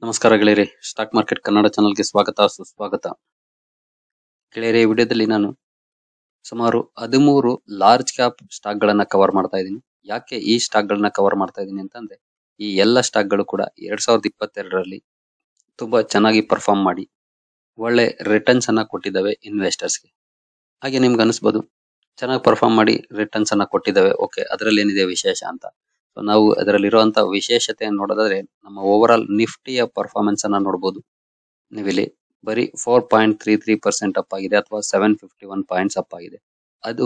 ನಮಸ್ಕಾರ ಗೆಳೆಯರೆ stock market Kannada ಚಾನಲ್ಗೆ ಸ್ವಾಗತ ಸುಸ್ವಾಗತ ಗೆಳೆಯರೆ ಈ ವಿಡಿಯೋದಲ್ಲಿ ನಾನು ಸುಮಾರು ಹದಿಮೂರು ಲಾರ್ಜ್ ಕ್ಯಾಪ್ ಸ್ಟಾಕ್ ಗಳನ್ನ ಕವರ್ ಮಾಡ್ತಾ ಇದ್ದೀನಿ ಯಾಕೆ ಈ ಸ್ಟಾಕ್ ಗಳನ್ನ ಕವರ್ ಮಾಡ್ತಾ ಇದ್ದೀನಿ ಅಂತಂದ್ರೆ ಈ ಎಲ್ಲ ಸ್ಟಾಕ್ ಗಳು ಕೂಡ ಎರಡ್ ಸಾವಿರದ ಇಪ್ಪತ್ತೆರಡರಲ್ಲಿ ತುಂಬಾ ಚೆನ್ನಾಗಿ ಪರ್ಫಾರ್ಮ್ ಮಾಡಿ ಒಳ್ಳೆ ರಿಟರ್ನ್ಸ್ ಅನ್ನ ಕೊಟ್ಟಿದ್ದಾವೆ ಇನ್ವೆಸ್ಟರ್ಸ್ಗೆ ಹಾಗೆ ನಿಮ್ಗೆ ಅನಿಸ್ಬೋದು ಚೆನ್ನಾಗಿ ಪರ್ಫಾರ್ಮ್ ಮಾಡಿ ರಿಟರ್ನ್ಸ್ ಅನ್ನ ಕೊಟ್ಟಿದ್ದಾವೆ ಓಕೆ ಅದರಲ್ಲಿ ಏನಿದೆ ವಿಶೇಷ ಅಂತ ಸೊ ನಾವು ಅದರಲ್ಲಿರುವಂತ ವಿಶೇಷತೆಯನ್ನು ನೋಡೋದಾದ್ರೆ ನಮ್ಮ ಓವರ್ ಆಲ್ ನಿಫ್ಟಿಯ ಪರ್ಫಾರ್ಮೆನ್ಸ್ ಅನ್ನ ನೋಡಬಹುದು ನೀವಿಲ್ಲಿ ಬರೀ four point three three percent up ಆಗಿದೆ ಅಥವಾ seven fifty one points up ಆಗಿದೆ ಅದು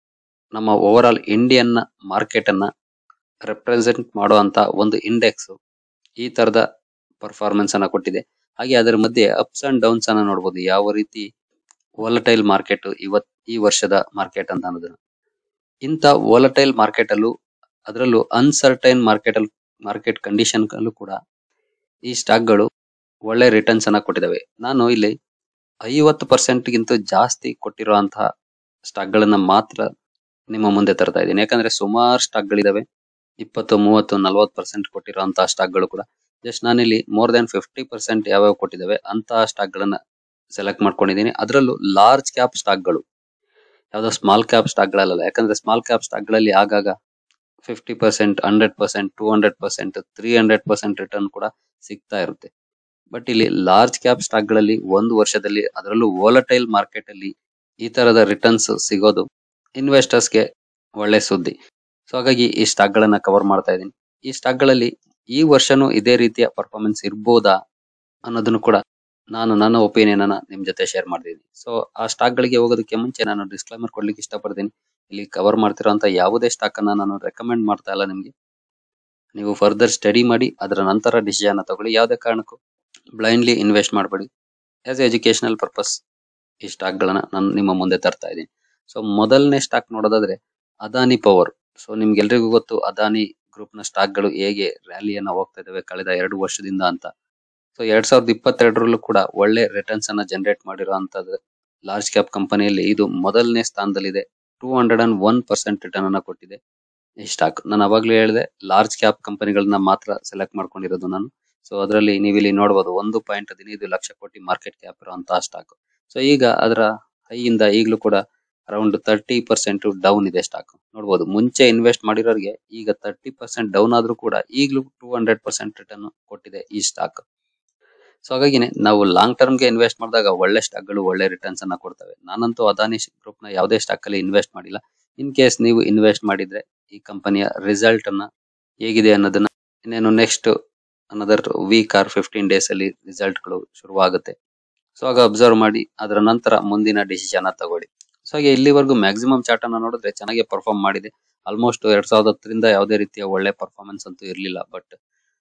ನಮ್ಮ ಓವರ್ ಆಲ್ ಇಂಡಿಯನ್ ಮಾರ್ಕೆಟ್ ಅನ್ನ ರೆಪ್ರೆಸೆಂಟ್ ಮಾಡುವಂತ ಒಂದು ಇಂಡೆಕ್ಸ್ ಈ ತರದ ಪರ್ಫಾರ್ಮೆನ್ಸ್ ಅನ್ನ ಕೊಟ್ಟಿದೆ ಹಾಗೆ ಅದರ ಮಧ್ಯೆ ಅಪ್ಸ್ ಅಂಡ್ ಡೌನ್ಸ್ ಅನ್ನ ನೋಡಬಹುದು ಯಾವ ರೀತಿ ವಾಲಟೈಲ್ ಮಾರ್ಕೆಟ್ ಇವತ್ ಈ ವರ್ಷದ ಮಾರ್ಕೆಟ್ ಅಂತ ಅನ್ನೋದನ್ನ ಇಂಥ ವಾಲಟೈಲ್ ಮಾರ್ಕೆಟ್ ಅಲ್ಲೂ ಅದರಲ್ಲೂ ಅನ್ಸರ್ಟೈನ್ ಮಾರ್ಕೆಟ್ ಅಲ್ಲಿ ಮಾರ್ಕೆಟ್ ಕಂಡೀಷನ್ ಅಲ್ಲೂ ಕೂಡ ಈ ಸ್ಟಾಕ್ ಗಳು ಒಳ್ಳೆ ರಿಟರ್ನ್ಸ್ ಅನ್ನ ಕೊಟ್ಟಿದ್ದಾವೆ ನಾನು ಇಲ್ಲಿ ಐವತ್ತು ಪರ್ಸೆಂಟ್ ಗಿಂತ ಜಾಸ್ತಿ ಕೊಟ್ಟಿರುವಂತಹ ಸ್ಟಾಕ್ ಗಳನ್ನ ಮಾತ್ರ ನಿಮ್ಮ ಮುಂದೆ ತರ್ತಾ ಇದ್ದೀನಿ ಯಾಕಂದ್ರೆ ಸುಮಾರು ಸ್ಟಾಕ್ ಗಳಿದಾವೆ ಇಪ್ಪತ್ತು ಮೂವತ್ತು ನಲವತ್ತು ಪರ್ಸೆಂಟ್ ಕೊಟ್ಟಿರುವಂತಹ ಸ್ಟಾಕ್ ಗಳು ಕೂಡ ಜಸ್ಟ್ ನಾನಿಲ್ಲಿ ಮೋರ್ ದನ್ ಫಿಫ್ಟಿ ಪರ್ಸೆಂಟ್ ಯಾವ್ಯಾವ ಕೊಟ್ಟಿದ್ದಾವೆ ಅಂತಹ ಸ್ಟಾಕ್ ಗಳನ್ನ ಸೆಲೆಕ್ಟ್ ಮಾಡ್ಕೊಂಡಿದ್ದೀನಿ ಅದರಲ್ಲೂ ಲಾರ್ಜ್ ಕ್ಯಾಪ್ ಸ್ಟಾಕ್ ಗಳು ಯಾವ್ದೋ ಸ್ಮಾಲ್ ಕ್ಯಾಪ್ ಸ್ಟಾಕ್ ಗಳಲ್ಲ ಯಾಕಂದ್ರೆ ಸ್ಮಾಲ್ ಕ್ಯಾಪ್ ಸ್ಟಾಕ್ ಗಳಲ್ಲಿ ಆಗಾಗ fifty percent hundred percent two hundred percent three hundred percent return ಕೂಡ ಸಿಗ್ತಾ ಇರುತ್ತೆ ಬಟ್ ಇಲ್ಲಿ ಲಾರ್ಜ್ ಕ್ಯಾಪ್ ಸ್ಟಾಕ್ ಗಳಲ್ಲಿ ಒಂದು ವರ್ಷದಲ್ಲಿ ಅದರಲ್ಲೂ ವೋಲಟೈಲ್ ಮಾರ್ಕೆಟ್ ಅಲ್ಲಿ ಈ ತರದ ರಿಟರ್ನ್ಸ್ ಸಿಗೋದು ಇನ್ವೆಸ್ಟರ್ಸ್ ಗೆ ಒಳ್ಳೆ ಸುದ್ದಿ ಸೊ ಹಾಗಾಗಿ ಈ ಸ್ಟಾಕ್ ಗಳನ್ನ ಕವರ್ ಮಾಡ್ತಾ ಇದ್ದೀನಿ ಈ ಸ್ಟಾಕ್ ಗಳಲ್ಲಿ ಈ ವರ್ಷನೂ ಇದೇ ರೀತಿಯ ಪರ್ಫಾರ್ಮೆನ್ಸ್ ಇರ್ಬೋದಾ ಅನ್ನೋದನ್ನು ಕೂಡ ನಾನು ನನ್ನ ಒಪಿನಿಯನ್ ಅನ್ನ ನಿಮ್ ಜೊತೆ ಶೇರ್ ಮಾಡ್ತಿದ್ದೀನಿ ಸೊ ಆ ಸ್ಟಾಕ್ ಗಳಿಗೆ ಹೋಗೋದಕ್ಕೆ ಮುಂಚೆ ನಾನು ಡಿಸ್ಕ್ಲೈಮರ್ ಕೊಡ್ಲಿಕ್ಕೆ ಇಷ್ಟಪಡ್ತೀನಿ ಇಲ್ಲಿ ಕವರ್ ಮಾಡ್ತಿರೋಂತ ಯಾವುದೇ ಸ್ಟಾಕ್ ಅನ್ನ ನಾನು ರೆಕಮೆಂಡ್ ಮಾಡ್ತಾ ಇಲ್ಲ ನಿಮ್ಗೆ ನೀವು ಫರ್ದರ್ ಸ್ಟಡಿ ಮಾಡಿ ಅದರ ನಂತರ ಡಿಸಿಷನ್ ತಗೊಳ್ಳಿ ಯಾವುದೇ ಕಾರಣಕ್ಕೂ ಬ್ಲೈಂಡ್ಲಿ ಇನ್ವೆಸ್ಟ್ ಮಾಡಬೇಡಿ ಆಸ್ ಎಜುಕೇಶನಲ್ ಪರ್ಪಸ್ ಈ ಸ್ಟಾಕ್ ಗಳನ್ನ ನಾನು ನಿಮ್ಮ ಮುಂದೆ ತರ್ತಾ ಇದ್ದೀನಿ ಸೊ ಮೊದಲನೇ ಸ್ಟಾಕ್ ನೋಡೋದಾದ್ರೆ ಅದಾನಿ ಪವರ್ ಸೊ ನಿಮ್ಗೆಲ್ರಿಗೂ ಗೊತ್ತು ಅದಾನಿ ಗ್ರೂಪ್ ನ ಸ್ಟಾಕ್ ಗಳು ಹೇಗೆ ರ್ಯಾಲಿಯನ್ನ ಹೋಗ್ತಾ ಇದಾವೆ ಕಳೆದ ಎರಡು ವರ್ಷದಿಂದ ಅಂತ ಸೊ ಎರಡ್ ಸಾವಿರದ ಇಪ್ಪತ್ತೆರಡರಲ್ಲೂ ಕೂಡ ಒಳ್ಳೆ ರಿಟರ್ನ್ಸ್ ಅನ್ನ ಜನರೇಟ್ ಮಾಡಿರುವಂತದ್ದು ಲಾರ್ಜ್ ಕ್ಯಾಪ್ ಕಂಪನಿಯಲ್ಲಿ ಇದು ಮೊದಲನೇ ಸ್ಥಾನದಲ್ಲಿದೆ two hundred and one percent return ಅನ್ನ ಕೊಟ್ಟಿದೆ ಈ ಸ್ಟಾಕ್ ನಾನು ಅವಾಗ್ಲೇ ಹೇಳಿದೆ ಲಾರ್ಜ್ ಕ್ಯಾಪ್ ಕಂಪನಿಗಳನ್ನ ಮಾತ್ರ ಸೆಲೆಕ್ಟ್ ಮಾಡ್ಕೊಂಡಿರೋದು ನಾನು ಸೊ ಅದರಲ್ಲಿ ನೀವು ಇಲ್ಲಿ ನೋಡಬಹುದು ಒಂದು ಪಾಯಿಂಟ್ ಹದಿನೈದು ಲಕ್ಷ ಕೋಟಿ ಮಾರ್ಕೆಟ್ ಕ್ಯಾಪ್ ಇರುವಂತಹ ಸ್ಟಾಕ್ ಸೊ ಈಗ ಅದರ ಹೈ ಇಂದ ಈಗಲೂ ಕೂಡ ಅರೌಂಡ್ ತರ್ಟಿ ಪರ್ಸೆಂಟ್ ಡೌನ್ ಇದೆ ಸ್ಟಾಕ್ ನೋಡಬಹುದು ಮುಂಚೆ ಇನ್ವೆಸ್ಟ್ ಮಾಡಿರೋರಿಗೆ ಈಗ ತರ್ಟಿ ಪರ್ಸೆಂಟ್ ಡೌನ್ ಆದ್ರೂ ಕೂಡ ಈಗಲೂ ಟೂ ಹಂಡ್ರೆಡ್ ಪರ್ಸೆಂಟ್ ರಿಟರ್ನ್ ಕೊಟ್ಟಿದೆ ಈ ಸ್ಟಾಕ್ ಸೊ ಹಾಗಾಗಿನೇ ನಾವು ಲಾಂಗ್ ಟರ್ಮ್ ಗೆ ಇನ್ವೆಸ್ಟ್ ಮಾಡಿದಾಗ ಒಳ್ಳೆ ಸ್ಟಾಕ್ ಗಳು ಒಳ್ಳೆ ರಿಟರ್ನ್ಸ್ ಅನ್ನ ಕೊಡ್ತವೆ ನಾನಂತೂ ಅದಾನಿ ಗ್ರೂಪ್ ನ ಯಾವುದೇ ಸ್ಟಾಕ್ ಅಲ್ಲಿ ಇನ್ವೆಸ್ಟ್ ಮಾಡಿಲ್ಲ ಇನ್ ಕೇಸ್ ನೀವು ಇನ್ವೆಸ್ಟ್ ಮಾಡಿದ್ರೆ ಈ ಕಂಪನಿಯ ರಿಸಲ್ಟ್ ಅನ್ನ ಹೇಗಿದೆ ಅನ್ನೋದನ್ನ ಇನ್ನೇನು next another week or fifteen days ಅಲ್ಲಿ ರಿಸಲ್ಟ್ ಗಳು ಶುರುವಾಗುತ್ತೆ ಸೊ ಆಗ ಅಬ್ಸರ್ವ್ ಮಾಡಿ ಅದರ ನಂತರ ಮುಂದಿನ ಡಿಸಿಷನ್ ತಗೊಳ್ಳಿ ಸೊ ಹಾಗೆ ಇಲ್ಲಿವರೆಗೂ ಮ್ಯಾಕ್ಸಿಮಮ್ ಚಾರ್ಟ್ ಅನ್ನ ನೋಡಿದ್ರೆ ಚೆನ್ನಾಗಿ ಪರ್ಫಾರ್ಮ್ ಮಾಡಿದೆ ಆಲ್ಮೋಸ್ಟ್ ಎರಡ್ ಸಾವಿರದ ಹತ್ತರಿಂದ ಯಾವುದೇ ರೀತಿಯ ಒಳ್ಳೆ ಪರ್ಫಾರ್ಮೆನ್ಸ್ ಅಂತೂ ಇರಲಿಲ್ಲ ಬಟ್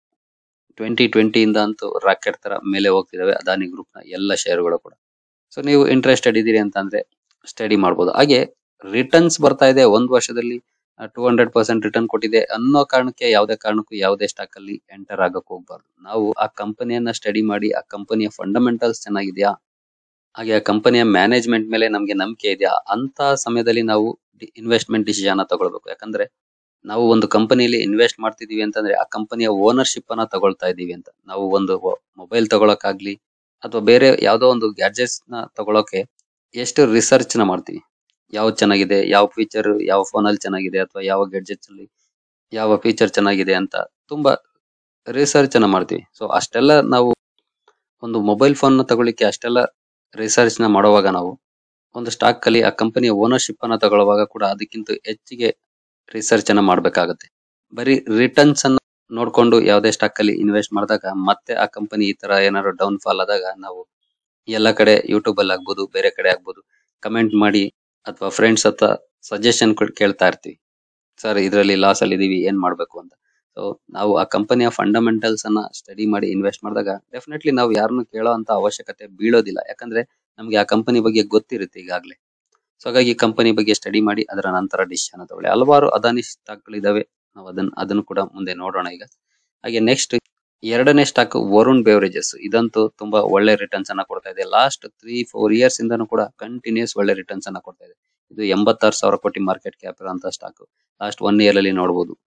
ಟ್ವೆಂಟಿ ಟ್ವೆಂಟಿ ಇಂದ ಅಂತೂ ರಾಕೆಟ್ ತರ ಮೇಲೆ ಹೋಗ್ತಿದಾವೆ ಅದಾನಿ ಗ್ರೂಪ್ ನ ಎಲ್ಲ ಷೇರುಗಳು ಕೂಡ ಸೊ ನೀವು ಇಂಟ್ರೆಸ್ಟೆಡ್ ಇದ್ದೀರಿ ಅಂತಂದ್ರೆ ಸ್ಟಡಿ ಮಾಡ್ಬೋದು ಹಾಗೆ ರಿಟರ್ನ್ಸ್ ಬರ್ತಾ ಇದೆ ಒಂದು ವರ್ಷದಲ್ಲಿ ಟೂ ಹಂಡ್ರೆಡ್ ಪರ್ಸೆಂಟ್ ರಿಟರ್ನ್ ಕೊಟ್ಟಿದೆ ಅನ್ನೋ ಕಾರಣಕ್ಕೆ ಯಾವುದೇ ಕಾರಣಕ್ಕೂ ಯಾವುದೇ ಸ್ಟಾಕ್ ಅಲ್ಲಿ ಎಂಟರ್ ಆಗಕ್ ಹೋಗ್ಬಾರ್ದು ನಾವು ಆ ಕಂಪನಿಯನ್ನ ಸ್ಟಡಿ ಮಾಡಿ ಆ ಕಂಪನಿಯ ಫಂಡಮೆಂಟಲ್ಸ್ ಚೆನ್ನಾಗಿದೆಯಾ ಹಾಗೆ ಆ ಕಂಪನಿಯ ಮ್ಯಾನೇಜ್ಮೆಂಟ್ ಮೇಲೆ ನಮ್ಗೆ ನಂಬಿಕೆ ಇದೆಯಾ ಅಂತ ಸಮಯದಲ್ಲಿ ನಾವು ಇನ್ವೆಸ್ಟ್ಮೆಂಟ್ ಡಿಸಿಷನ್ ತಗೊಳ್ಬೇಕು ಯಾಕಂದ್ರೆ ನಾವು ಒಂದು ಕಂಪನಿಯಲ್ಲಿ ಇನ್ವೆಸ್ಟ್ ಮಾಡ್ತಿದೀವಿ ಅಂತಂದ್ರೆ ಆ ಕಂಪನಿಯ ಓನರ್ಶಿಪ್ ಅನ್ನ ತಗೊಳ್ತಾ ಇದೀವಿ ಅಂತ ನಾವು ಒಂದು ಮೊಬೈಲ್ ತಗೊಳಕಾಗ್ಲಿ ಅಥವಾ ಬೇರೆ ಯಾವ್ದೋ ಒಂದು ಗ್ಯಾಡ್ಜೆಟ್ಸ್ ನ ತಗೊಳಕ್ಕೆ ಎಷ್ಟು ರಿಸರ್ಚ್ ನ ಮಾಡ್ತೀವಿ ಯಾವ್ದು ಚೆನ್ನಾಗಿದೆ ಯಾವ ಫೀಚರ್ ಯಾವ ಫೋನ್ ಅಲ್ಲಿ ಚೆನ್ನಾಗಿದೆ ಅಥವಾ ಯಾವ ಗ್ಯಾಡ್ಜೆಟ್ಸ್ ಅಲ್ಲಿ ಯಾವ ಫೀಚರ್ ಚೆನ್ನಾಗಿದೆ ಅಂತ ತುಂಬಾ ರಿಸರ್ಚ್ ಅನ್ನ ಮಾಡ್ತೀವಿ ಸೊ ಅಷ್ಟೆಲ್ಲ ನಾವು ಒಂದು ಮೊಬೈಲ್ ಫೋನ್ ನ ತಗೊಳ್ಳಿಕ್ಕೆ ಅಷ್ಟೆಲ್ಲ ರಿಸರ್ಚ್ ನ ಮಾಡುವಾಗ ನಾವು ಒಂದು ಸ್ಟಾಕ್ ಅಲ್ಲಿ ಆ ಕಂಪನಿಯ ಓನರ್ಶಿಪ್ ಅನ್ನ ತಗೊಳ್ಳುವಾಗ ಕೂಡ ಅದಕ್ಕಿಂತ ಹೆಚ್ಚಿಗೆ ರಿಸರ್ಚ್ ಅನ್ನ ಮಾಡ್ಬೇಕಾಗತ್ತೆ ಬರೀ ರಿಟರ್ನ್ಸ್ ಅನ್ನ ನೋಡ್ಕೊಂಡು ಯಾವುದೇ ಸ್ಟಾಕ್ ಅಲ್ಲಿ ಇನ್ವೆಸ್ಟ್ ಮಾಡಿದಾಗ ಮತ್ತೆ ಆ ಕಂಪನಿ ಈ ತರ ಏನಾದ್ರು ಡೌನ್ ಫಾಲ್ ಆದಾಗ ನಾವು ಎಲ್ಲ ಕಡೆ ಯೂಟ್ಯೂಬ್ ಅಲ್ಲಿ ಆಗ್ಬೋದು ಬೇರೆ ಕಡೆ ಆಗ್ಬೋದು ಕಮೆಂಟ್ ಮಾಡಿ ಅಥವಾ ಫ್ರೆಂಡ್ಸ್ ಹತ್ರ ಸಜೆಷನ್ ಕೇಳ್ತಾ ಇರ್ತೀವಿ ಸರ್ ಇದರಲ್ಲಿ ಲಾಸ್ ಅಲ್ಲಿ ಇದೀವಿ ಏನ್ ಮಾಡ್ಬೇಕು ಅಂತ ಸೊ ನಾವು ಆ ಕಂಪನಿಯ ಫಂಡಮೆಂಟಲ್ಸ್ ಅನ್ನ ಸ್ಟಡಿ ಮಾಡಿ ಇನ್ವೆಸ್ಟ್ ಮಾಡಿದಾಗ ಡೆಫಿನೆಟ್ಲಿ ನಾವು ಯಾರನ್ನು ಕೇಳೋ ಅಂತ ಅವಶ್ಯಕತೆ ಬೀಳೋದಿಲ್ಲ ಯಾಕಂದ್ರೆ ನಮ್ಗೆ ಆ ಕಂಪನಿ ಬಗ್ಗೆ ಗೊತ್ತಿರುತ್ತೆ ಈಗಾಗಲೇ ಸೊ ಹಾಗಾಗಿ ಕಂಪನಿ ಬಗ್ಗೆ ಸ್ಟಡಿ ಮಾಡಿ ಅದರ ನಂತರ ಡಿಸಿಷನ್ ತಗೊಳ್ಳಿ ಹಲವಾರು ಅದಾನಿ ಸ್ಟಾಕ್ ಗಳಿದಾವೆ ನಾವು ಅದನ್ನ ಅದನ್ನು ಕೂಡ ಮುಂದೆ ನೋಡೋಣ ಈಗ ಹಾಗೆ ನೆಕ್ಸ್ಟ್ ಎರಡನೇ ಸ್ಟಾಕ್ ವರುಣ್ ಬೇವರೇಜಸ್ ಇದಂತೂ ತುಂಬಾ ಒಳ್ಳೆ ರಿಟರ್ನ್ಸ್ ಅನ್ನ ಕೊಡ್ತಾ ಇದೆ ಲಾಸ್ಟ್ ತ್ರೀ ಫೋರ್ ಇಯರ್ಸ್ ಇಂದನೂ ಕೂಡ ಕಂಟಿನ್ಯೂಸ್ ಒಳ್ಳೆ ರಿಟರ್ನ್ಸ್ ಅನ್ನ ಕೊಡ್ತಾ ಇದೆ ಇದು ಎಂಬತ್ತಾರು ಸಾವಿರ ಕೋಟಿ ಮಾರ್ಕೆಟ್ ಕ್ಯಾಪ್ ಇರುವಂತಹ ಸ್ಟಾಕ್ ಲಾಸ್ಟ್ ಒನ್ ಇಯರ್ ಅಲ್ಲಿ ನೋಡಬಹುದು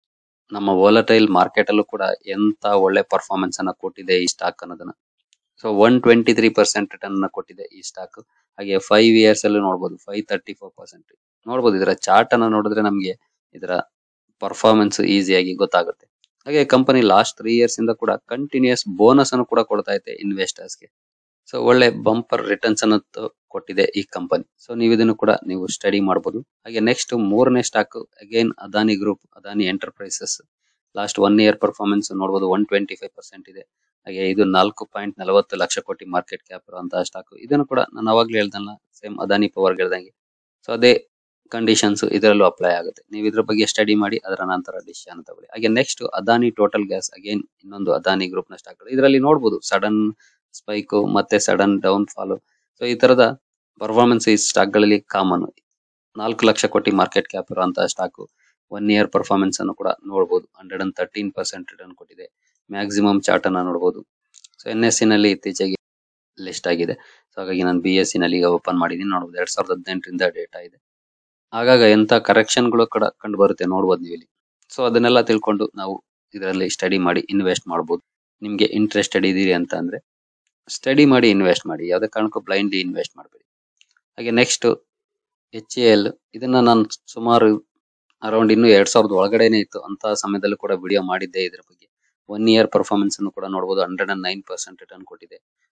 ನಮ್ಮ ವೋಲಟೈಲ್ ಮಾರ್ಕೆಟ್ ಅಲ್ಲೂ ಕೂಡ ಎಂತ ಒಳ್ಳೆ ಪರ್ಫಾರ್ಮೆನ್ಸ್ ಅನ್ನ ಕೊಟ್ಟಿದೆ ಈ ಸ್ಟಾಕ್ ಅನ್ನೋದನ್ನ so one twenty three percent return ಅನ್ನ ಕೊಟ್ಟಿದೆ ಈ ಸ್ಟಾಕ್ ಹಾಗೆ ಫೈವ್ ಇಯರ್ಸ್ ಅಲ್ಲೂ ನೋಡಬಹುದು ಫೈವ್ ತರ್ಟಿ ಫೋರ್ ಪರ್ಸೆಂಟ್ ನೋಡಬಹುದು ಇದರ ಚಾರ್ಟ್ ಅನ್ನ ನೋಡಿದ್ರೆ ನಮಗೆ ಇದರ ಪರ್ಫಾರ್ಮೆನ್ಸ್ ಈಸಿಯಾಗಿ ಗೊತ್ತಾಗುತ್ತೆ ಹಾಗೆ ಕಂಪನಿ ಲಾಸ್ಟ್ ತ್ರೀ ಇಯರ್ಸ್ ಇಂದ ಕೂಡ ಕಂಟಿನ್ಯೂಸ್ ಬೋನಸ್ ಅನ್ನು ಕೂಡ ಕೊಡ್ತಾ ಇದೆ ಇನ್ವೆಸ್ಟರ್ಸ್ ಗೆ ಸೊ ಒಳ್ಳೆ ಬಂಪರ್ ರಿಟರ್ನ್ಸ್ ಅನ್ನು ತ- ಕೊಟ್ಟಿದೆ ಈ ಕಂಪನಿ ಸೊ ನೀವು ಇದನ್ನು ಕೂಡ ನೀವು ಸ್ಟಡಿ ಮಾಡಬಹುದು ಹಾಗೆ ನೆಕ್ಸ್ಟ್ ಮೂರನೇ stock again Adani group Adani enterprises last one year performance ನೋಡಬಹುದು ಒನ್ ಟ್ವೆಂಟಿ ಫೈವ್ ಪರ್ಸೆಂಟ್ ಇದೆ ಹಾಗೆ ಇದು ನಾಲ್ಕು ಪಾಯಿಂಟ್ ನಲವತ್ತು ಲಕ್ಷ ಕೋಟಿ ಮಾರ್ಕೆಟ್ ಕ್ಯಾಪ್ ಇರುವಂತಹ ಸ್ಟಾಕ್ ಇದನ್ನು ಕೂಡ ನಾನು ಅವಾಗ್ಲೇ ಹೇಳ್ದಲ್ಲ ಸೇಮ್ ಅದಾನಿ ಪವರ್ ಹೇಳ್ದಂಗೆ ಸೊ ಅದೇ ಕಂಡೀಷನ್ಸ್ ಇದರಲ್ಲೂ ಅಪ್ಲೈ ಆಗುತ್ತೆ ನೀವು ಇದ್ರ ಬಗ್ಗೆ ಸ್ಟಡಿ ಮಾಡಿ ಅದರ ನಂತರ ಡಿಸಿಷನ್ ತಗೊಳ್ಳಿ ಹಾಗೆ next Adani total gas again ಇನ್ನೊಂದು ಅದಾನಿ ಗ್ರೂಪ್ ನ ಸ್ಟಾಕ್ ಇದರಲ್ಲಿ ನೋಡಬಹುದು ಸಡನ್ ಸ್ಪೈಕ್ ಮತ್ತೆ ಸಡನ್ ಡೌನ್ ಫಾಲ್ ಸೊ ಈ ತರದ ಪರ್ಫಾರ್ಮೆನ್ಸ್ ಈ ಸ್ಟಾಕ್ ಗಳಲ್ಲಿ ಕಾಮನ್ ನಾಲ್ಕು ಲಕ್ಷ ಕೋಟಿ ಮಾರ್ಕೆಟ್ ಕ್ಯಾಪ್ ಇರುವಂತಹ ಸ್ಟಾಕ್ ಒನ್ ಇಯರ್ ಪರ್ಫಾರ್ಮೆನ್ಸ್ ಅನ್ನು ಕೂಡ ನೋಡಬಹುದು hundred and thirteen percent return ಕೊಟ್ಟಿದೆ ಮ್ಯಾಕ್ಸಿಮಮ್ ಚಾರ್ಟ್ ಅನ್ನ ನೋಡಬಹುದು ಸೊ ಎನ್ ಎಸ್ ಸಿ ನಲ್ಲಿ ಇತ್ತೀಚೆಗೆ ಲಿಸ್ಟ್ ಆಗಿದೆ ಸೊ ಹಾಗಾಗಿ ನಾನು ಬಿ ಎಸ್ ಸಿ ನಲ್ಲಿ ಈಗ ಓಪನ್ ಮಾಡಿದೀನಿ ನೋಡಬಹುದು ಎರಡ್ ಸಾವಿರದ ಹದಿನೆಂಟರಿಂದ ಡೇಟಾ ಇದೆ ಆಗಾಗ ಎಂತ ಕರೆಕ್ಷನ್ ಗಳು ಕೂಡ ಕಂಡು ಬರುತ್ತೆ ನೋಡಬಹುದು ನೀವು ಇಲ್ಲಿ ಸೊ ಅದನ್ನೆಲ್ಲ ತಿಳ್ಕೊಂಡು ನಾವು ಇದರಲ್ಲಿ ಸ್ಟಡಿ ಮಾಡಿ ಇನ್ವೆಸ್ಟ್ ಮಾಡಬಹುದು ನಿಮ್ಗೆ ಇಂಟ್ರೆಸ್ಟೆಡ್ ಇದೀರಿ ಅಂತ ಅಂದ್ರೆ ಸ್ಟಡಿ ಮಾಡಿ ಇನ್ವೆಸ್ಟ್ ಮಾಡಿ ಯಾವುದೇ ಕಾರಣಕ್ಕೂ ಬ್ಲೈಂಡ್ಲಿ ಇನ್ವೆಸ್ಟ್ ಮಾಡಬೇಡಿ ಹಾಗೆ ನೆಕ್ಸ್ಟ್ ಎಚ್ ಎ ಎಲ್ ಇದನ್ನ ನಾನು ಸುಮಾರು ಅರೌಂಡ್ ಇನ್ನು ಎರಡ್ ಸಾವಿರದ ಒಳಗಡೆನೆ ಇತ್ತು ಅಂತ ಸಮಯದಲ್ಲೂ ಕೂಡ ವಿಡಿಯೋ ಮಾಡಿದ್ದೆ ಇದ್ರ ಬಗ್ಗೆ ಒನ್ ಇಯರ್ ಪರ್ಫಾರ್ಮೆನ್ಸ್ ಅನ್ನು ಕೂಡ ನೋಡಬಹುದು hundred and nine percent return ಕೊಟ್ಟಿದೆ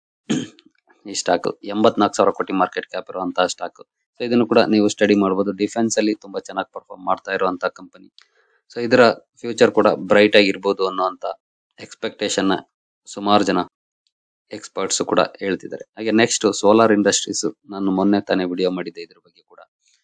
ಈ ಸ್ಟಾಕ್ ಎಂಬತ್ನಾಲ್ಕು ಸಾವಿರ ಕೋಟಿ ಮಾರ್ಕೆಟ್ ಕ್ಯಾಪ್ ಇರುವಂತಹ ಸ್ಟಾಕ್ ಸೊ ಇದನ್ನು ಕೂಡ ನೀವು ಸ್ಟಡಿ ಮಾಡಬಹುದು ಡಿಫೆನ್ಸ್ ಅಲ್ಲಿ ತುಂಬಾ ಚೆನ್ನಾಗಿ ಪರ್ಫಾರ್ಮ್ ಮಾಡ್ತಾ ಇರುವಂತಹ ಕಂಪನಿ ಸೊ ಇದರ ಫ್ಯೂಚರ್ ಕೂಡ ಬ್ರೈಟ್ ಆಗಿರ್ಬೋದು ಅನ್ನೋಂತ ಎಕ್ಸ್ಪೆಕ್ಟೇಷನ್ ಸುಮಾರು ಜನ ಎಕ್ಸ್ಪರ್ಟ್ಸ್ ಕೂಡ ಹೇಳ್ತಿದ್ದಾರೆ ಹಾಗೆ ನೆಕ್ಸ್ಟ್ ಸೋಲಾರ್ ಇಂಡಸ್ಟ್ರೀಸ್ ನಾನು ಮೊನ್ನೆ ತಾನೇ ವಿಡಿಯೋ ಮಾಡಿದ್ದೆ ಇದ್ರ ಬಗ್ಗೆ ಕೂಡ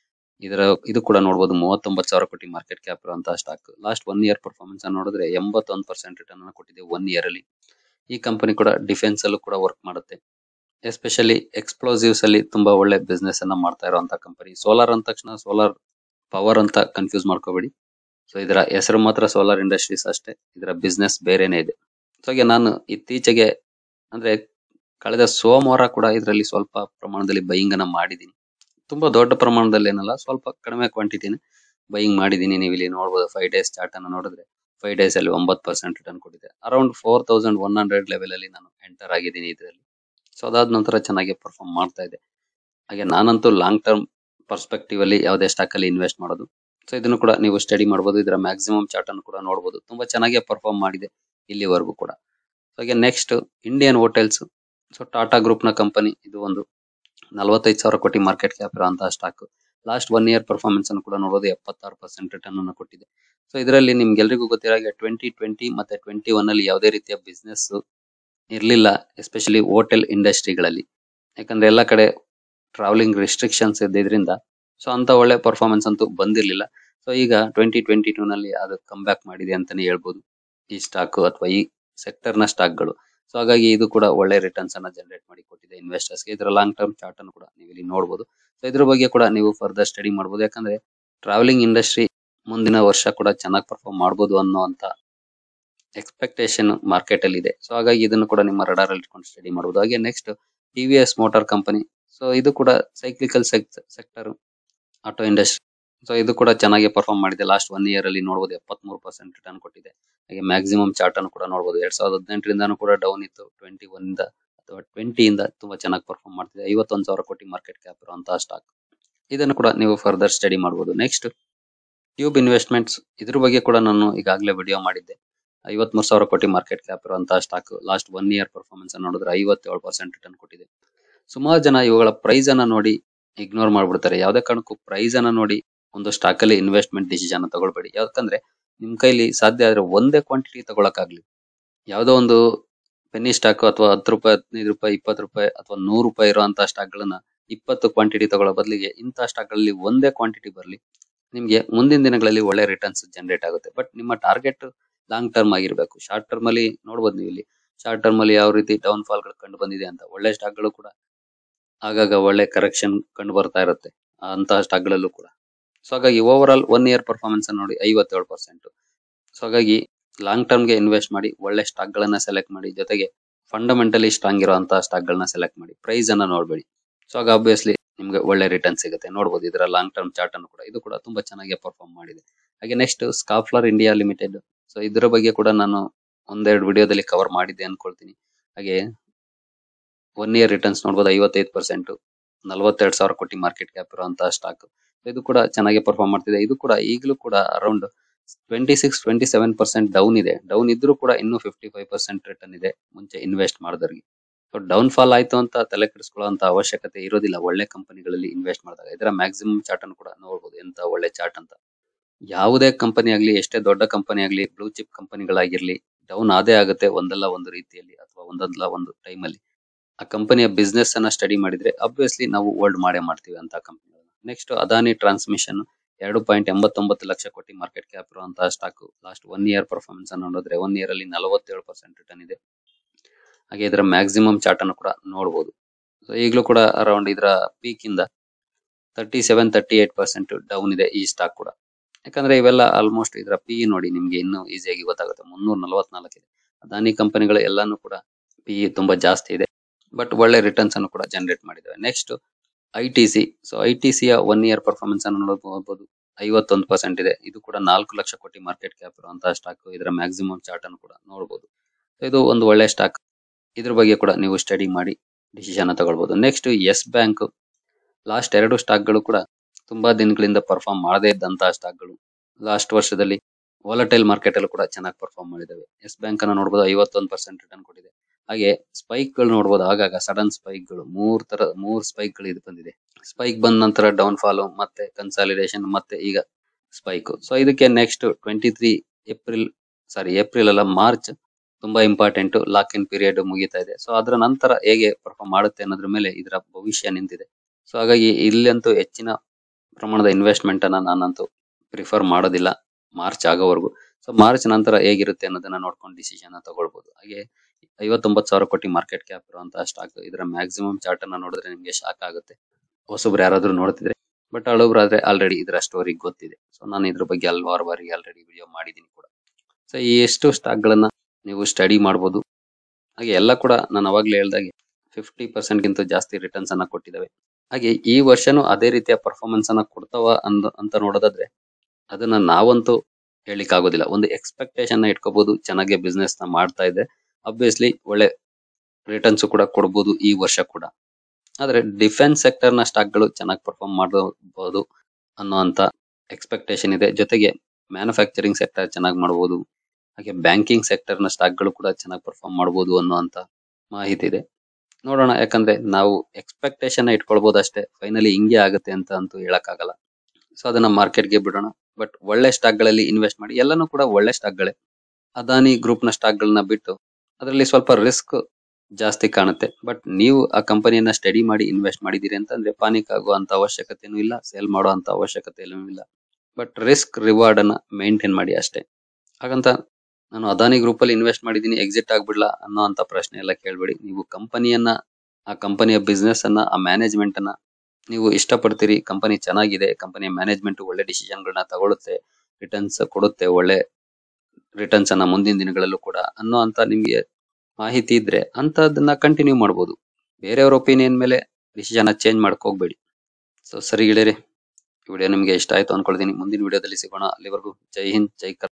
ಇದರ ಇದು ಕೂಡ ನೋಡಬಹುದು ಮೂವತ್ತೊಂಬತ್ತು ಸಾವಿರ ಕೋಟಿ ಮಾರ್ಕೆಟ್ ಕ್ಯಾಪ್ ಇರುವಂತಹ stock last one year performance ನೋಡಿದ್ರೆ ಎಂಬತ್ತೊಂದು ಪರ್ಸೆಂಟ್ ರಿಟರ್ನ್ ಅನ್ನು ಕೊಟ್ಟಿದೆ ಒನ್ ಇಯರ್ ಅಲ್ಲಿ ಈ ಕಂಪನಿ ಕೂಡ ಡಿಫೆನ್ಸ್ ಅಲ್ಲೂ ಕೂಡ ವರ್ಕ್ ಮಾಡುತ್ತೆ ಎಸ್ಪೆಷಲಿ ಎಕ್ಸ್ಪ್ಲೋಸಿವ್ಸ್ ಅಲ್ಲಿ ತುಂಬಾ ಒಳ್ಳೆ ಬಿಸ್ನೆಸ್ ಅನ್ನ ಮಾಡ್ತಾ ಇರುವಂತಹ ಕಂಪನಿ ಸೋಲಾರ್ ಅಂದ ತಕ್ಷಣ ಸೋಲಾರ್ ಪವರ್ ಅಂತ ಕನ್ಫ್ಯೂಸ್ ಮಾಡ್ಕೋಬೇಡಿ ಸೊ ಇದರ ಹೆಸರು ಮಾತ್ರ ಸೋಲಾರ್ ಇಂಡಸ್ಟ್ರೀಸ್ ಅಷ್ಟೇ ಇದರ ಬಿಸ್ನೆಸ್ ಬೇರೆನೆ ಇದೆ ಸೊ ಹಾಗೆ ನಾನು ಇತ್ತೀಚೆಗೆ ಅಂದ್ರೆ ಕಳೆದ ಸೋಮವಾರ ಕೂಡ ಇದರಲ್ಲಿ ಸ್ವಲ್ಪ ಪ್ರಮಾಣದಲ್ಲಿ ಬೈಯಿಂಗ್ ಅನ್ನ ಮಾಡಿದೀನಿ ತುಂಬಾ ದೊಡ್ಡ ಪ್ರಮಾಣದಲ್ಲಿ ಏನಲ್ಲ ಸ್ವಲ್ಪ ಕಡಿಮೆ ಕ್ವಾಂಟಿಟಿನ ಬೈಯಿಂಗ್ ಮಾಡಿದೀನಿ ನೀವು ಇಲ್ಲಿ ನೋಡಬಹುದು ಫೈವ್ ಡೇಸ್ ಚಾರ್ಟ್ ಅನ್ನ ನೋಡಿದ್ರೆ ಫೈವ್ ಡೇಸ್ ಅಲ್ಲಿ ಒಂಬತ್ತು ಪರ್ಸೆಂಟ್ ರಿಟರ್ನ್ ಕೊಟ್ಟಿದೆ around four thousand one hundred level ಅಲ್ಲಿ ನಾನು ಎಂಟರ್ ಆಗಿದ್ದೀನಿ ಇದರಲ್ಲಿ ಸೊ ಅದಾದ ನಂತರ ಚೆನ್ನಾಗಿ ಪರ್ಫಾರ್ಮ್ ಮಾಡ್ತಾ ಇದೆ ಹಾಗೆ ನಾನಂತೂ ಲಾಂಗ್ ಟರ್ಮ್ ಪರ್ಸ್ಪೆಕ್ಟಿವ್ ಅಲ್ಲಿ ಯಾವುದೇ ಸ್ಟಾಕ್ ಅಲ್ಲಿ ಇನ್ವೆಸ್ಟ್ ಮಾಡೋದು ಸೊ ಇದನ್ನು ಕೂಡ ನೀವು ಸ್ಟಡಿ ಮಾಡಬಹುದು ಇದರ ಮ್ಯಾಕ್ಸಿಮಮ್ ಚಾರ್ಟ್ ಅನ್ನು ಕೂಡ ನೋಡಬಹುದು ತುಂಬಾ ಚೆನ್ನಾಗಿ ಪರ್ಫಾರ್ಮ್ ಮಾಡಿದೆ ಇಲ್ಲಿವರೆಗೂ ಕೂಡ ಹಾಗೆ next Indian hotels so Tata group ನ ಕಂಪನಿ ಇದು ಒಂದು ನಲವತ್ತೈದು ಸಾವಿರ ಕೋಟಿ ಮಾರ್ಕೆಟ್ ಕ್ಯಾಪ್ ಇರುವಂತಹ stock last one year performance ಅನ್ನು ಕೂಡ ನೋಡೋದು ಎಪ್ಪತ್ತಾರು ಪರ್ಸೆಂಟ್ ರಿಟರ್ನ್ ಅನ್ನು ಕೊಟ್ಟಿದೆ ಸೊ ಇದರಲ್ಲಿ ನಿಮ್ಗೆಲ್ರಿಗೂ ಗೊತ್ತಿರೋ ಹಾಗೆ ಟ್ವೆಂಟಿ ಟ್ವೆಂಟಿ ಮತ್ತೆ ಟ್ವೆಂಟಿ ಒನ್ ಅಲ್ಲಿ ಯಾವುದೇ ರೀತಿಯ ಬಿಸ್ನೆಸ್ ಇರಲಿಲ್ಲ ಎಸ್ಪೆಷಲಿ ಹೋಟೆಲ್ ಇಂಡಸ್ಟ್ರಿಗಳಲ್ಲಿ ಯಾಕಂದ್ರೆ ಎಲ್ಲ ಕಡೆ ಟ್ರಾವೆಲಿಂಗ್ ರಿಸ್ಟ್ರಿಕ್ಷನ್ಸ್ ಇದ್ದಿದ್ರಿಂದ ಸೊ ಅಂತ ಒಳ್ಳೆ ಪರ್ಫಾರ್ಮೆನ್ಸ್ ಅಂತೂ ಬಂದಿರಲಿಲ್ಲ ಸೊ ಈಗ ಟ್ವೆಂಟಿ ಟ್ವೆಂಟಿ ಟೂ ನಲ್ಲಿ ಅದು ಕಮ್ ಬ್ಯಾಕ್ ಮಾಡಿದೆ ಅಂತಾನೆ ಹೇಳ್ಬೋದು ಈ ಸ್ಟಾಕ್ ಅಥವಾ ಈ ಸೆಕ್ಟರ್ ನ ಸ್ಟಾಕ್ ಗಳು ಸೊ ಹಾಗಾಗಿ ಇದು ಕೂಡ ಒಳ್ಳೆ ರಿಟರ್ನ್ಸ್ ಅನ್ನ ಜನರೇಟ್ ಮಾಡಿ ಕೊಟ್ಟಿದೆ investors ಗೆ ಇದರ ಲಾಂಗ್ ಟರ್ಮ್ ಚಾರ್ಟ್ ಅನ್ನು ಕೂಡ ನೀವು ಇಲ್ಲಿ ನೋಡಬಹುದು ಸೊ ಇದ್ರ ಬಗ್ಗೆ ಕೂಡ ನೀವು ಫರ್ದರ್ ಸ್ಟಡಿ ಮಾಡಬಹುದು ಯಾಕಂದ್ರೆ ಟ್ರಾವೆಲಿಂಗ್ ಇಂಡಸ್ಟ್ರಿ ಮುಂದಿನ ವರ್ಷ ಕೂಡ ಚೆನ್ನಾಗಿ ಪರ್ಫಾರ್ಮ್ ಮಾಡಬಹುದು ಅನ್ನೋಂತ ಎಕ್ಸ್ಪೆಕ್ಟೇಷನ್ ಮಾರ್ಕೆಟ್ ಅಲ್ಲಿ ಇದೆ ಸೊ ಹಾಗಾಗಿ ಇದನ್ನು ಕೂಡ ನಿಮ್ಮ ರಡಾರ್ ಅಲ್ಲಿ ಇಟ್ಕೊಂಡು ಸ್ಟಡಿ ಮಾಡಬಹುದು ಹಾಗೆ next T V S motor company so ಇದು ಕೂಡ cyclical sector auto industry so ಇದು ಕೂಡ ಚೆನ್ನಾಗಿ ಪರ್ಫಾರ್ಮ್ ಮಾಡಿದೆ ಲಾಸ್ಟ್ ಒನ್ ಇಯರ್ ಅಲ್ಲಿ ನೋಡಬಹುದು ಎಪ್ಪತ್ಮೂರು ಪರ್ಸೆಂಟ್ ರಿಟರ್ನ್ ಕೊಟ್ಟಿದೆ ಹಾಗೆ ಮ್ಯಾಕ್ಸಿಮಮ್ ಚಾರ್ಟ್ ಅನ್ನು ಕೂಡ ನೋಡಬಹುದು ಎರಡ್ ಸಾವಿರದ ಹದಿನೆಂಟರಿಂದಾನು ಕೂಡ ಡೌನ್ ಇತ್ತು ಟ್ವೆಂಟಿ ಒನ್ ಇಂದ ಅಥವಾ ಟ್ವೆಂಟಿ ಇಂದ ತುಂಬಾ ಚೆನ್ನಾಗಿ ಪರ್ಫಾರ್ಮ್ ಮಾಡ್ತಿದೆ ಐವತ್ತೊಂದು ಸಾವಿರ ಕೋಟಿ ಮಾರ್ಕೆಟ್ ಕ್ಯಾಪ್ ಇರುವಂತಹ ಸ್ಟಾಕ್ ಇದನ್ನು ಕೂಡ ನೀವು ಫರ್ದರ್ ಸ್ಟಡಿ ಮಾಡಬಹುದು ನೆಕ್ಸ್ಟ್ ಟ್ಯೂಬ್ ಇನ್ವೆಸ್ಟ್ಮೆಂಟ್ಸ್ ಇದ್ರ ಬಗ್ಗೆ ಕೂಡ ನಾನು ಈಗಾಗಲೇ ವಿಡಿಯೋ ಮಾಡಿದ್ದೆ ಐವತ್ಮೂರು ಸಾವಿರ ಕೋಟಿ ಮಾರ್ಕೆಟ್ ಕ್ಯಾಪ್ ಇರುವಂತಹ stock last one year performance ಅನ್ನು ನೋಡಿದ್ರೆ ಐವತ್ತೇಳು ಪರ್ಸೆಂಟ್ ರಿಟರ್ನ್ ಕೊಟ್ಟಿದೆ ಸುಮಾರು ಜನ ಇವುಗಳ ಪ್ರೈಸ್ ಅನ್ನ ನೋಡಿ ಇಗ್ನೋರ್ ಮಾಡ್ಬಿಡ್ತಾರೆ ಯಾವುದೇ ಕಾರಣಕ್ಕೂ ಪ್ರೈಸ್ ಅನ್ನ ನೋಡಿ ಒಂದು ಸ್ಟಾಕ್ ಅಲ್ಲಿ ಇನ್ವೆಸ್ಟ್ಮೆಂಟ್ ಡಿಸಿಷನ್ ತಗೊಳ್ಬೇಡಿ ಯಾಕಂದ್ರೆ ನಿಮ್ ಕೈಲಿ ಸಾಧ್ಯ ಆದ್ರೆ ಒಂದೇ ಕ್ವಾಂಟಿಟಿ ತಗೊಳಕ್ಕಾಗ್ಲಿ ಯಾವುದೋ ಒಂದು ಪೆನ್ನಿ ಸ್ಟಾಕ್ ಅಥವಾ ಹತ್ತು ರೂಪಾಯಿ ಹದಿನೈದು ರೂಪಾಯಿ ಇಪ್ಪತ್ತು ರೂಪಾಯಿ ಅಥವಾ ನೂರು ರೂಪಾಯಿ ಇರುವಂತಹ ಸ್ಟಾಕ್ ಗಳನ್ನ ಇಪ್ಪತ್ತು ಕ್ವಾಂಟಿಟಿ ತಗೊಳ್ಳೋ ಬದಲಿಗೆ ಇಂತಹ ಸ್ಟಾಕ್ ಗಳಲ್ಲಿ ಒಂದೇ ಕ್ವಾಂಟಿಟಿ ಬರಲಿ ನಿಮ್ಗೆ ಮುಂದಿನ ದಿನಗಳಲ್ಲಿ ಒಳ್ಳೆ ರಿಟರ್ನ್ಸ್ ಜನರೇಟ್ ಆಗುತ್ತೆ ಬಟ್ ನಿಮ್ಮ ಟಾರ್ಗೆಟ್ ಲಾಂಗ್ ಟರ್ಮ್ ಆಗಿರ್ಬೇಕು ಶಾರ್ಟ್ ಟರ್ಮ್ ಅಲ್ಲಿ ನೋಡ್ಬೋದು ನೀವು ಇಲ್ಲಿ ಶಾರ್ಟ್ ಟರ್ಮ್ ಅಲ್ಲಿ ಯಾವ ರೀತಿ ಡೌನ್ ಫಾಲ್ ಗಳು ಕಂಡು ಬಂದಿದೆ ಅಂತ ಒಳ್ಳೆ ಸ್ಟಾಕ್ ಗಳು ಕೂಡ ಆಗಾಗ ಒಳ್ಳೆ ಕರೆಕ್ಷನ್ ಕಂಡು ಬರ್ತಾ ಇರುತ್ತೆ ಅಂತಹ ಸ್ಟಾಕ್ ಗಳಲ್ಲೂ ಕೂಡ ಸೊ ಹಾಗಾಗಿ over all one year performance ನೋಡಿ ಐವತ್ತೇಳು ಪರ್ಸೆಂಟ್ ಸೊ ಹಾಗಾಗಿ ಲಾಂಗ್ ಟರ್ಮ್ ಗೆ ಇನ್ವೆಸ್ಟ್ ಮಾಡಿ ಒಳ್ಳೆ ಸ್ಟಾಕ್ ಗಳನ್ನ ಸೆಲೆಕ್ಟ್ ಮಾಡಿ ಜೊತೆಗೆ ಫಂಡಮೆಂಟಲಿ ಸ್ಟ್ರಾಂಗ್ ಇರುವಂತಹ ಸ್ಟಾಕ್ ಗಳನ್ನ ಸೆಲೆಕ್ಟ್ ಮಾಡಿ ಪ್ರೈಸ್ ಅನ್ನ ನೋಡಬೇಡಿ ಸೊ ಆಗ ಆಬ್ವಿಯಸ್ಲಿ ನಿಮ್ಗೆ ಒಳ್ಳೆ ರಿಟರ್ನ್ ಸಿಗುತ್ತೆ ನೋಡಬಹುದು ಇದರ ಲಾಂಗ್ ಟರ್ಮ್ ಚಾರ್ಟ್ ಅನ್ನು ಕೂಡ ಇದು ಕೂಡ ತುಂಬಾ ಚೆನ್ನಾಗಿ ಪರ್ಫಾರ್ಮ್ ಮಾಡಿದೆ ಹಾಗೆ next Schaeffler India limited so ಇದರ ಬಗ್ಗೆ ಕೂಡ ನಾನು ಒಂದೆರಡು ವಿಡಿಯೋದಲ್ಲಿ ಕವರ್ ಮಾಡಿದ್ದೆ ಅನ್ಕೊಳ್ತೀನಿ ಹಾಗೆ ಒನ್ ಇಯರ್ ರಿಟರ್ನ್ಸ್ ನೋಡ್ಬೋದು ಐವತ್ತೈದು ಪರ್ಸೆಂಟ್ ನಲವತ್ತೆರಡು ಸಾವಿರ ಕೋಟಿ ಮಾರ್ಕೆಟ್ ಕ್ಯಾಪ್ ಇರುವಂತಹ ಸ್ಟಾಕ್ ಇದು ಕೂಡ ಚೆನ್ನಾಗಿ ಪರ್ಫಾರ್ಮ್ ಮಾಡ್ತಿದೆ ಇದು ಕೂಡ ಈಗಲೂ ಕೂಡ around twenty six twenty seven percent down ಇದೆ ಡೌನ್ ಇದ್ರೂ ಕೂಡ ಇನ್ನೂ ಫಿಫ್ಟಿ ಫೈವ್ ಪರ್ಸೆಂಟ್ ರಿಟರ್ನ್ ಇದೆ ಮುಂಚೆ ಇನ್ವೆಸ್ಟ್ ಮಾಡಿದವ್ರಿಗೆ ಸೊ ಡೌನ್ ಫಾಲ್ ಆಯ್ತು ಅಂತ ತಲೆ ಕೆಡಿಸ್ಕೊಳ್ಳುವಂತ ಅವಶ್ಯಕತೆ ಇರೋದಿಲ್ಲ ಒಳ್ಳೆ ಕಂಪನಿಗಳಲ್ಲಿ ಇನ್ವೆಸ್ಟ್ ಮಾಡಿದಾಗ ಇದರ ಮ್ಯಾಕ್ಸಿಮಮ್ ಚಾರ್ಟ್ ಅನ್ನು ಕೂಡ ನೋಡಬಹುದು ಎಂತ ಒಳ್ಳೆ ಚಾರ್ಟ್ ಅಂತ ಯಾವುದೇ ಕಂಪನಿ ಆಗ್ಲಿ ಎಷ್ಟೇ ದೊಡ್ಡ ಕಂಪನಿ ಆಗ್ಲಿ ಬ್ಲೂ ಚಿಪ್ ಕಂಪನಿಗಳಾಗಿರ್ಲಿ ಡೌನ್ ಆದೇ ಆಗುತ್ತೆ ಒಂದಲ್ಲ ಒಂದು ರೀತಿಯಲ್ಲಿ ಅಥವಾ ಒಂದಲ್ಲ ಒಂದು ಟೈಮ್ ಅಲ್ಲಿ ಆ ಕಂಪನಿಯ ಬಿಸ್ನೆಸ್ ಅನ್ನ ಸ್ಟಡಿ ಮಾಡಿದ್ರೆ ಅಬ್ವಿಯಸ್ಲಿ ನಾವು ಹೋಲ್ಡ್ ಮಾಡೇ ಮಾಡ್ತೀವಿ ಅಂತ ಕಂಪನಿಗಳನ್ನ ನೆಕ್ಸ್ಟ್ ಅದಾನಿ ಟ್ರಾನ್ಸ್ಮಿಷನ್ ಎರಡು ಪಾಯಿಂಟ್ ಎಂಬತ್ತೊಂಬತ್ತು ಲಕ್ಷ ಕೋಟಿ ಮಾರ್ಕೆಟ್ ಕ್ಯಾಪ್ ಇರುವಂತಹ stock last one year performance ಅನ್ನು ನೋಡಿದ್ರೆ ಒನ್ ಇಯರ್ ಅಲ್ಲಿ ನಲವತ್ತೇಳು ಪರ್ಸೆಂಟ್ ರಿಟರ್ನ್ ಇದೆ ಹಾಗೆ ಇದರ ಮ್ಯಾಕ್ಸಿಮಮ್ ಚಾರ್ಟ್ ಅನ್ನು ಕೂಡ ನೋಡಬಹುದು ಸೊ ಈಗಲೂ ಕೂಡ ಅರೌಂಡ್ ಇದರ ಪೀಕ್ ಇಂದ thirty seven thirty eight percent down ಇದೆ ಈ ಸ್ಟಾಕ್ ಕೂಡ ಯಾಕಂದ್ರೆ ಇವೆಲ್ಲ ಆಲ್ಮೋಸ್ಟ್ ಇದರ ಪಿ ನೋಡಿ ನಿಮ್ಗೆ ಇನ್ನೂ ಈಸಿಯಾಗಿ ಗೊತ್ತಾಗುತ್ತೆ ಮುನ್ನೂರ ನಲವತ್ನಾಲ್ಕು ಇದೆ ಅದಾನಿ ಕಂಪನಿಗಳು ಎಲ್ಲಾನು ಕೂಡ ಪಿ ತುಂಬಾ ಜಾಸ್ತಿ ಇದೆ ಬಟ್ ಒಳ್ಳೆ ರಿಟರ್ನ್ಸ್ ಅನ್ನು ಕೂಡ ಜನರೇಟ್ ಮಾಡಿದ್ದಾವೆ next I T C so I T ಸಿಯ ಒನ್ ಇಯರ್ ಪರ್ಫಾರ್ಮೆನ್ಸ್ ಅನ್ನು ನೋಡಬಹುದು ಐವತ್ತೊಂದು ಪರ್ಸೆಂಟ್ ಇದೆ ಇದು ಕೂಡ ನಾಲ್ಕು ಲಕ್ಷ ಕೋಟಿ ಮಾರ್ಕೆಟ್ ಕ್ಯಾಪ್ ಇರುವಂತಹ ಸ್ಟಾಕ್ ಇದರ ಮ್ಯಾಕ್ಸಿಮಮ್ ಚಾರ್ಟ್ ಅನ್ನು ಕೂಡ ನೋಡಬಹುದು ಇದು ಒಂದು ಒಳ್ಳೆ ಸ್ಟಾಕ್ ಇದ್ರ ಬಗ್ಗೆ ಕೂಡ ನೀವು ಸ್ಟಡಿ ಮಾಡಿ ಡಿಸಿಷನ್ ತಗೊಳ್ಬಹುದು ನೆಕ್ಸ್ಟ್ ಎಸ್ ಬ್ಯಾಂಕ್ ಲಾಸ್ಟ್ ಎರಡು ಸ್ಟಾಕ್ ಗಳು ಕೂಡ ತುಂಬಾ ದಿನಗಳಿಂದ ಪರ್ಫಾರ್ಮ್ ಮಾಡದೇ ಇದ್ದಂತಹ ಸ್ಟಾಕ್ ಗಳು ಲಾಸ್ಟ್ ವರ್ಷದಲ್ಲಿ ವಾಲಟೈಲ್ ಮಾರ್ಕೆಟ್ ಅಲ್ಲೂ ಕೂಡ ಚೆನ್ನಾಗಿ ಪರ್ಫಾರ್ಮ್ ಮಾಡಿದಾವೆ ಎಸ್ ಬ್ಯಾಂಕ್ ಅನ್ನು ನೋಡಬಹುದು ಐವತ್ತೊಂದು ಪರ್ಸೆಂಟ್ ರಿಟರ್ನ್ ಕೊಟ್ಟಿದೆ ಹಾಗೆ ಸ್ಪೈಕ್ ಗಳು ನೋಡಬಹುದು ಆಗಾಗ ಸಡನ್ ಸ್ಪೈಕ್ ಗಳು ಮೂರ್ ತರ ಮೂರ್ ಸ್ಪೈಕ್ ಗಳು ಇದು ಬಂದಿದೆ ಸ್ಪೈಕ್ ಬಂದ ನಂತರ ಡೌನ್ ಫಾಲ್ ಮತ್ತೆ ಕನ್ಸಾಲಿಡೇಷನ್ ಮತ್ತೆ ಈಗ ಸ್ಪೈಕ್ ಸೊ ಇದಕ್ಕೆ next twenty three April sorry April ಅಲ್ಲ ಮಾರ್ಚ್ ತುಂಬಾ ಇಂಪಾರ್ಟೆಂಟ್ ಲಾಕ್ ಇನ್ ಪೀರಿಯಡ್ ಮುಗಿತಾ ಇದೆ ಸೊ ಅದರ ನಂತರ ಹೇಗೆ ಪರ್ಫಾರ್ಮ್ ಮಾಡುತ್ತೆ ಅನ್ನೋದ್ರ ಮೇಲೆ ಇದರ ಭವಿಷ್ಯ ನಿಂತಿದೆ ಸೊ ಹಾಗಾಗಿ ಇಲ್ಲಂತೂ ಹೆಚ್ಚಿನ ಪ್ರಮಾಣದ ಇನ್ವೆಸ್ಟ್ಮೆಂಟ್ ಅನ್ನ ನಾನಂತೂ ಪ್ರಿಫರ್ ಮಾಡೋದಿಲ್ಲ ಮಾರ್ಚ್ ಆಗೋವರೆಗೂ ಸೊ ಮಾರ್ಚ್ ನಂತರ ಹೇಗಿರುತ್ತೆ ಅನ್ನೋದನ್ನ ನೋಡ್ಕೊಂಡು ಡಿಸಿಷನ್ ತಗೊಳ್ಬಹುದು ಹಾಗೆ ಐವತ್ತೊಂಬತ್ತು ಸಾವಿರ ಕೋಟಿ ಮಾರ್ಕೆಟ್ ಕ್ಯಾಪ್ ಇರುವಂತಹ ಸ್ಟಾಕ್ ಇದರ ಮ್ಯಾಕ್ಸಿಮಮ್ ಚಾರ್ಟ್ ಅನ್ನ ನೋಡಿದ್ರೆ ನಿಮ್ಗೆ ಶಾಕ್ ಆಗುತ್ತೆ ಹೊಸಬ್ರು ಯಾರಾದ್ರೂ ನೋಡ್ತಿದ್ರೆ ಬಟ್ ಹಳಬ್ರಾದ್ರೆ ಆಲ್ರೆಡಿ ಇದರ ಸ್ಟೋರಿ ಗೊತ್ತಿದೆ ಸೊ ನಾನು ಇದ್ರ ಬಗ್ಗೆ ಹಲವಾರು ಬಾರಿ ಆಲ್ರೆಡಿ ವಿಡಿಯೋ ಮಾಡಿದ್ದೀನಿ ಕೂಡ ಸೊ ಈ ಎಷ್ಟು ಸ್ಟಾಕ್ ಗಳನ್ನ ನೀವು ಸ್ಟಡಿ ಮಾಡ್ಬೋದು ಹಾಗೆ ಎಲ್ಲ ಕೂಡ ನಾನು ಅವಾಗ್ಲೇ ಹೇಳ್ದಾಗೆ ಫಿಫ್ಟಿ ಪರ್ಸೆಂಟ್ ಗಿಂತ ಜಾಸ್ತಿ ರಿಟರ್ನ್ಸ್ ಅನ್ನ ಕೊಟ್ಟಿದ್ದಾವೆ ಹಾಗೆ ಈ ವರ್ಷನೂ ಅದೇ ರೀತಿಯ ಪರ್ಫಾರ್ಮೆನ್ಸ್ ಅನ್ನ ಕೊಡ್ತಾವ ಅಂದ ಅಂತ ನೋಡೋದಾದ್ರೆ ಅದನ್ನ ನಾವಂತೂ ಹೇಳಿಕ್ ಆಗೋದಿಲ್ಲ ಒಂದು ಎಕ್ಸ್ಪೆಕ್ಟೇಷನ್ ನ ಇಟ್ಕೋಬಹುದು ಚೆನ್ನಾಗಿ ಬಿಸ್ನೆಸ್ ನ ಮಾಡ್ತಾ ಇದೆ ಅಬ್ವಿಯಸ್ಲಿ ಒಳ್ಳೆ ರಿಟರ್ನ್ಸ್ ಕೂಡ ಕೊಡಬಹುದು ಈ ವರ್ಷ ಕೂಡ ಆದ್ರೆ ಡಿಫೆನ್ಸ್ ಸೆಕ್ಟರ್ ನ ಸ್ಟಾಕ್ ಗಳು ಚೆನ್ನಾಗಿ ಪರ್ಫಾರ್ಮ್ ಮಾಡಬಹುದು ಅನ್ನೋಂತ ಎಕ್ಸ್ಪೆಕ್ಟೇಷನ್ ಇದೆ ಜೊತೆಗೆ ಮ್ಯಾನುಫ್ಯಾಕ್ಚರಿಂಗ್ ಸೆಕ್ಟರ್ ಚೆನ್ನಾಗಿ ಮಾಡಬಹುದು ಹಾಗೆ ಬ್ಯಾಂಕಿಂಗ್ ಸೆಕ್ಟರ್ ನ ಸ್ಟಾಕ್ ಗಳು ಕೂಡ ಚೆನ್ನಾಗಿ ಪರ್ಫಾರ್ಮ್ ಮಾಡಬಹುದು ಅನ್ನುವಂತ ಮಾಹಿತಿ ಇದೆ ನೋಡೋಣ ಯಾಕಂದ್ರೆ ನಾವು ಎಕ್ಸ್ಪೆಕ್ಟೇಷನ್ ಇಟ್ಕೊಳ್ಬಹುದು ಅಷ್ಟೇ ಫೈನಲಿ ಹಿಂಗೆ ಆಗುತ್ತೆ ಅಂತ ಅಂತೂ ಹೇಳಕ್ಕಾಗಲ್ಲ ಸೊ ಅದನ್ನ ಮಾರ್ಕೆಟ್ಗೆ ಬಿಡೋಣ ಬಟ್ ಒಳ್ಳೆ ಸ್ಟಾಕ್ ಗಳಲ್ಲಿ ಇನ್ವೆಸ್ಟ್ ಮಾಡಿ ಎಲ್ಲಾನು ಕೂಡ ಒಳ್ಳೆ ಸ್ಟಾಕ್ ಗಳೇ ಅದಾನಿ ಗ್ರೂಪ್ ನ ಸ್ಟಾಕ್ ಗಳನ್ನ ಬಿಟ್ಟು ಅದರಲ್ಲಿ ಸ್ವಲ್ಪ ರಿಸ್ಕ್ ಜಾಸ್ತಿ ಕಾಣುತ್ತೆ ಬಟ್ ನೀವು ಆ ಕಂಪನಿಯನ್ನ ಸ್ಟಡಿ ಮಾಡಿ ಇನ್ವೆಸ್ಟ್ ಮಾಡಿದೀರಿ ಅಂತಂದ್ರೆ ಪಾನಿಕ್ ಆಗುವಂತ ಅವಶ್ಯಕತೆನೂ ಇಲ್ಲ ಸೇಲ್ ಮಾಡುವಂತ ಅವಶ್ಯಕತೆ ಇಲ್ಲ ಬಟ್ ರಿಸ್ಕ್ ರಿವಾರ್ಡ್ ಅನ್ನ ಮೇಂಟೈನ್ ಮಾಡಿ ಅಷ್ಟೇ ಹಾಗಂತ ನಾನು ಅದಾನಿ ಗ್ರೂಪ್ ಅಲ್ಲಿ ಇನ್ವೆಸ್ಟ್ ಮಾಡಿದೀನಿ ಎಕ್ಸಿಟ್ ಆಗ್ಬಿಡ್ಲಾ ಅನ್ನೋ ಅಂತ ಪ್ರಶ್ನೆ ಎಲ್ಲ ಕೇಳ್ಬೇಡಿ ನೀವು ಕಂಪನಿಯನ್ನ ಆ ಕಂಪನಿಯ ಬಿಸ್ನೆಸ್ ಅನ್ನ ಆ ಮ್ಯಾನೇಜ್ಮೆಂಟ್ ಅನ್ನ ನೀವು ಇಷ್ಟಪಡ್ತೀರಿ ಕಂಪನಿ ಚೆನ್ನಾಗಿದೆ ಕಂಪನಿಯ ಮ್ಯಾನೇಜ್ಮೆಂಟ್ ಒಳ್ಳೆ ಡಿಸಿಷನ್ ಗಳನ್ನ ತಗೊಳುತ್ತೆ ರಿಟರ್ನ್ಸ್ ಕೊಡುತ್ತೆ ಒಳ್ಳೆ ರಿಟರ್ನ್ಸ್ ಅನ್ನ ಮುಂದಿನ ದಿನಗಳಲ್ಲೂ ಕೂಡ ಅನ್ನೋ ಅಂತ ನಿಮ್ಗೆ ಮಾಹಿತಿ ಇದ್ರೆ ಅಂತದನ್ನ ಕಂಟಿನ್ಯೂ ಮಾಡ್ಬೋದು ಬೇರೆಯವ್ರ ಒಪಿನಿಯನ್ ಮೇಲೆ ಡಿಸಿಷನ್ ಚೇಂಜ್ ಮಾಡಕ್ ಹೋಗ್ಬೇಡಿ ಸೊ ಸರಿ ಗೆಳೆಯರೆ ವಿಡಿಯೋ ನಿಮ್ಗೆ ಇಷ್ಟ ಆಯ್ತು ಅನ್ಕೊಳ್ತೀನಿ ಮುಂದಿನ ವಿಡಿಯೋದಲ್ಲಿ ಸಿಗೋಣ ಅಲ್ಲಿವರೆಗೂ ಜೈ ಹಿಂದ್ ಜೈ ಕರ್ನಾಟಕ